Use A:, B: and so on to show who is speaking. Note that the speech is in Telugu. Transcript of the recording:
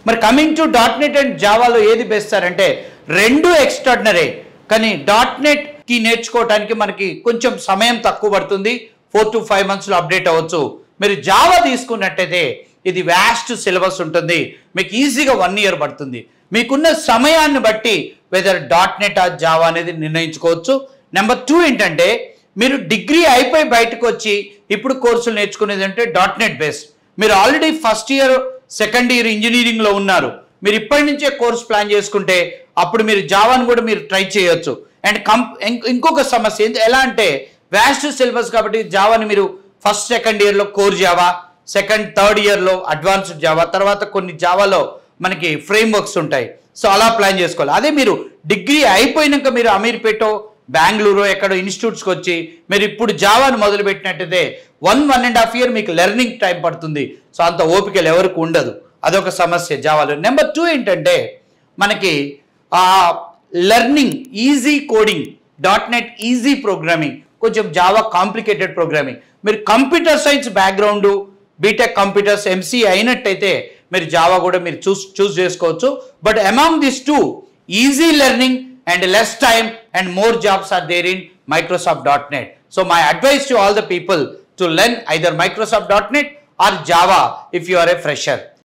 A: మరి coming to dot net and జావాలో ఏది బెస్ట్ సార్ అంటే రెండు ఎక్స్ట్రాడినరీ కానీ డాట్ నెట్ కి నేర్చుకోవడానికి మనకి కొంచెం సమయం తక్కువ పడుతుంది ఫోర్ టు ఫైవ్ మంత్స్లో అప్డేట్ అవ్వచ్చు మీరు జావా తీసుకున్నట్టయితే ఇది వ్యాస్ట్ సిలబస్ ఉంటుంది మీకు ఈజీగా వన్ ఇయర్ పడుతుంది మీకున్న సమయాన్ని బట్టి వెదర్ డాట్ నెట్ ఆ జావా అనేది నిర్ణయించుకోవచ్చు నెంబర్ టూ ఏంటంటే మీరు డిగ్రీ అయిపోయి బయటకు వచ్చి ఇప్పుడు కోర్సులు నేర్చుకునేది అంటే డాట్ నెట్ బేస్డ్ మీరు already first year second year ఇంజనీరింగ్లో ఉన్నారు మీరు ఇప్పటి నుంచే కోర్స్ ప్లాన్ చేసుకుంటే అప్పుడు మీరు జావాను కూడా మీరు ట్రై చేయొచ్చు అండ్ కం ఇంక్- ఇంకొక సమస్య ఏంటి- ఎలా అంటే వ్యాస్ట్ సిలబస్ కాబట్టి జావాని మీరు ఫస్ట్ సెకండ్ ఇయర్లో కోర్ జావా సెకండ్ థర్డ్ ఇయర్లో అడ్వాన్స్డ్ జావా తర్వాత కొన్ని జావాలో మనకి ఫ్రేమ్ వర్క్స్ ఉంటాయి సో అలా ప్లాన్ చేసుకోవాలి అదే మీరు డిగ్రీ అయిపోయినాక మీరు అమీర్పేటో బెంగళూరు ఎక్కడో ఇన్స్టిట్యూట్స్కి వచ్చి మీరు ఇప్పుడు జావాను మొదలు పెట్టినట్టయితే one one and half year మీకు లెర్నింగ్ టైం పడుతుంది సో అంత ఓపికలు ఎవరికి ఉండదు అదొక సమస్య జావాలో నెంబర్ టూ ఏంటంటే మనకి ఆ learning easy coding dot net easy programming కొంచెం జావా కాంప్లికేటెడ్ ప్రోగ్రామింగ్ మీరు computer science background B Tech computers M C అయినట్టయితే మీరు జావా కూడా మీరు చూస్ చూస్ చేసుకోవచ్చు but among this two easy learning and less time and more jobs are there in Microsoft dot net so my advice to all the people to learn either Microsoft dot net or Java if you are a fresher